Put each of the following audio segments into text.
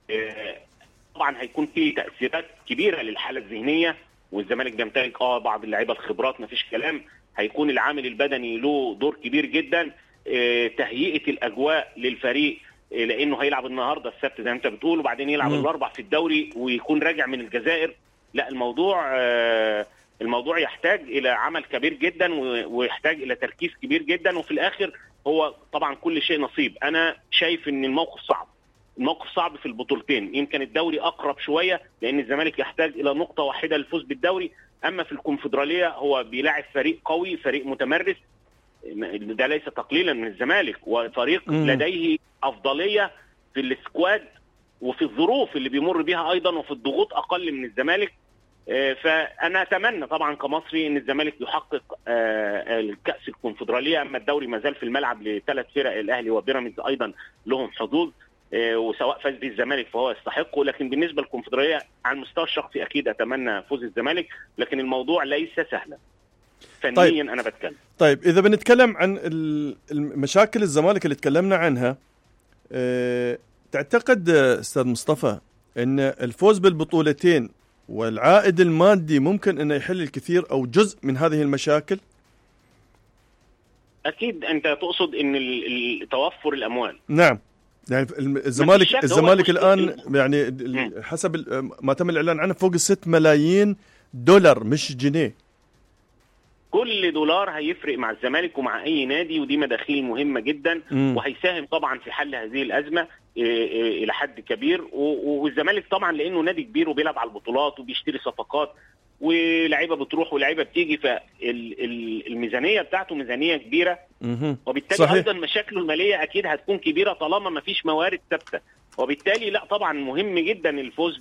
آه، طبعا هيكون في تاثيرات كبيره للحاله الذهنيه والزمالك بيمتلك اه بعض اللعيبه الخبرات مفيش كلام هيكون العامل البدني له دور كبير جدا آه، تهيئه الاجواء للفريق آه، لانه هيلعب النهارده السبت زي ما انت بتقول وبعدين يلعب مم. الاربع في الدوري ويكون راجع من الجزائر لا الموضوع آه، الموضوع يحتاج الى عمل كبير جدا و- ويحتاج الى تركيز كبير جدا وفي الاخر هو طبعا كل شيء نصيب انا شايف ان الموقف صعب الموقف صعب في البطولتين يمكن الدوري اقرب شويه لان الزمالك يحتاج الى نقطه واحده للفوز بالدوري اما في الكونفدراليه هو بيلاعب فريق قوي فريق متمرس ده ليس تقليلا من الزمالك وفريق مم. لديه افضليه في السكواد وفي الظروف اللي بيمر بيها ايضا وفي الضغوط اقل من الزمالك آه، فانا اتمنى طبعا كمصري ان الزمالك يحقق آه، الكاس الكونفدراليه اما الدوري ما زال في الملعب لثلاث فرق الاهلي وبيراميدز ايضا لهم حظوظ آه، وسواء فاز به الزمالك فهو يستحقه لكن بالنسبه للكونفدراليه على المستوى الشخصي اكيد اتمنى فوز الزمالك لكن الموضوع ليس سهلا فنيا طيب. انا بتكلم طيب اذا بنتكلم عن ال- المشاكل الزمالك اللي تكلمنا عنها أه تعتقد آه، استاذ مصطفى ان الفوز بالبطولتين والعائد المادي ممكن انه يحل الكثير او جزء من هذه المشاكل اكيد انت تقصد ان ال- ال- توفر الاموال نعم يعني الم- الزمالك شك، هو الزمالك المشكلة الان إنه- يعني ال- مم. حسب ال- ما تم الاعلان عنه فوق الست ملايين دولار مش جنيه كل دولار هيفرق مع الزمالك ومع اي نادي ودي مداخيل مهمه جدا مم. وهيساهم طبعا في حل هذه الازمه إيه، إيه، الى حد كبير و- والزمالك طبعا لانه نادي كبير وبيلعب على البطولات وبيشتري صفقات ولعيبه بتروح ولعيبه بتيجي فالميزانيه بتاعته ميزانيه كبيره مهم. وبالتالي صحيح. ايضا مشاكله الماليه اكيد هتكون كبيره طالما ما فيش موارد ثابته وبالتالي لا طبعا مهم جدا الفوز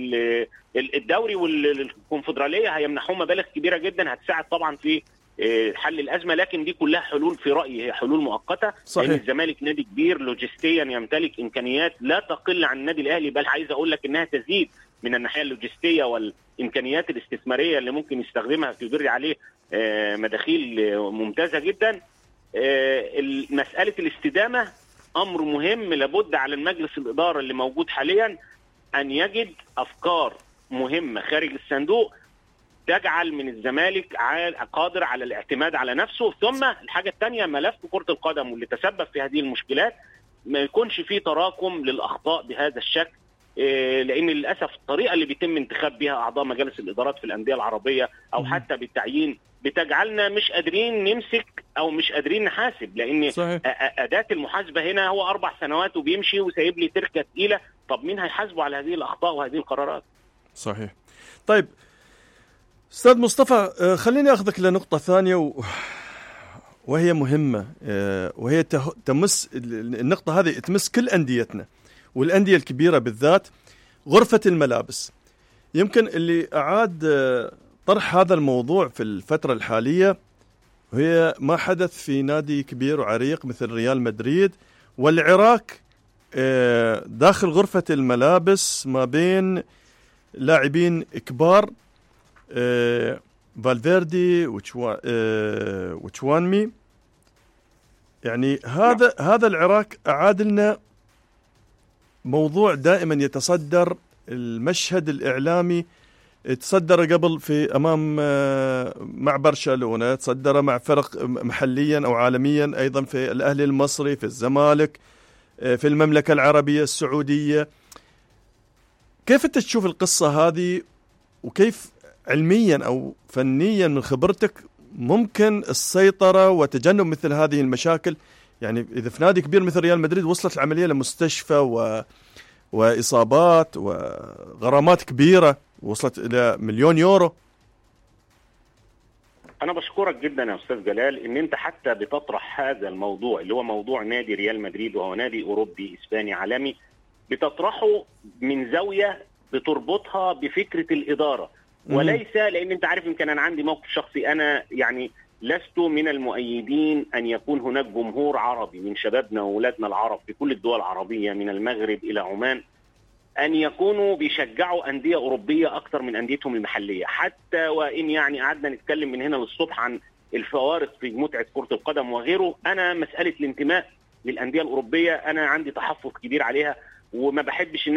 بالدوري والكونفدراليه هيمنحوه مبالغ كبيره جدا هتساعد طبعا في آه، حل الازمه لكن دي كلها حلول في رايي هي حلول مؤقته صحيح. لان الزمالك نادي كبير لوجستيا يمتلك امكانيات لا تقل عن النادي الاهلي بل عايز اقول لك انها تزيد من الناحيه اللوجستيه والامكانيات الاستثماريه اللي ممكن يستخدمها في بر عليه آه، مداخيل آه، ممتازه جدا آه، ال- مساله الاستدامه امر مهم لابد على المجلس الاداره اللي موجود حاليا ان يجد افكار مهمه خارج الصندوق تجعل من الزمالك عال- قادر على الاعتماد على نفسه ثم الحاجه الثانيه ملف كره القدم واللي تسبب في هذه المشكلات ما يكونش فيه تراكم للاخطاء بهذا الشكل إيه، لان للاسف الطريقه اللي بيتم انتخاب بها اعضاء مجالس الادارات في الانديه العربيه او مم. حتى بالتعيين بتجعلنا مش قادرين نمسك او مش قادرين نحاسب لان صحيح أ- أ- اداه المحاسبه هنا هو اربع سنوات وبيمشي وسايب لي تركه تقيله طب مين هيحاسبه على هذه الاخطاء وهذه القرارات صحيح طيب استاذ مصطفى آه، خليني اخذك لنقطه ثانيه و... وهي مهمه آه، وهي ته- تمس ال- النقطه هذه تمس كل انديتنا والانديه الكبيره بالذات غرفه الملابس يمكن اللي اعاد آه، طرح هذا الموضوع في الفتره الحاليه هي ما حدث في نادي كبير وعريق مثل ريال مدريد والعراك آه، داخل غرفه الملابس ما بين لاعبين كبار آه، فالفيردي وتشوا- آه، وتشوانمي يعني هذا هذا العراق اعاد لنا موضوع دائما يتصدر المشهد الاعلامي تصدر قبل في امام آه، مع برشلونه تصدر مع فرق محليا او عالميا ايضا في الاهلي المصري في الزمالك آه، في المملكه العربيه السعوديه كيف انت تشوف القصه هذه وكيف علميا او فنيا من خبرتك ممكن السيطره وتجنب مثل هذه المشاكل يعني اذا في نادي كبير مثل ريال مدريد وصلت العمليه لمستشفى و واصابات وغرامات كبيره وصلت الى مليون يورو انا بشكرك جدا يا استاذ جلال ان انت حتى بتطرح هذا الموضوع اللي هو موضوع نادي ريال مدريد وهو نادي اوروبي اسباني عالمي بتطرحه من زاويه بتربطها بفكره الاداره مم. وليس لان انت عارف يمكن انا عندي موقف شخصي انا يعني لست من المؤيدين ان يكون هناك جمهور عربي من شبابنا واولادنا العرب في كل الدول العربيه من المغرب الى عمان ان يكونوا بيشجعوا انديه اوروبيه اكثر من انديتهم المحليه حتى وان يعني قعدنا نتكلم من هنا للصبح عن الفوارق في متعه كره القدم وغيره انا مساله الانتماء للانديه الاوروبيه انا عندي تحفظ كبير عليها وما بحبش ان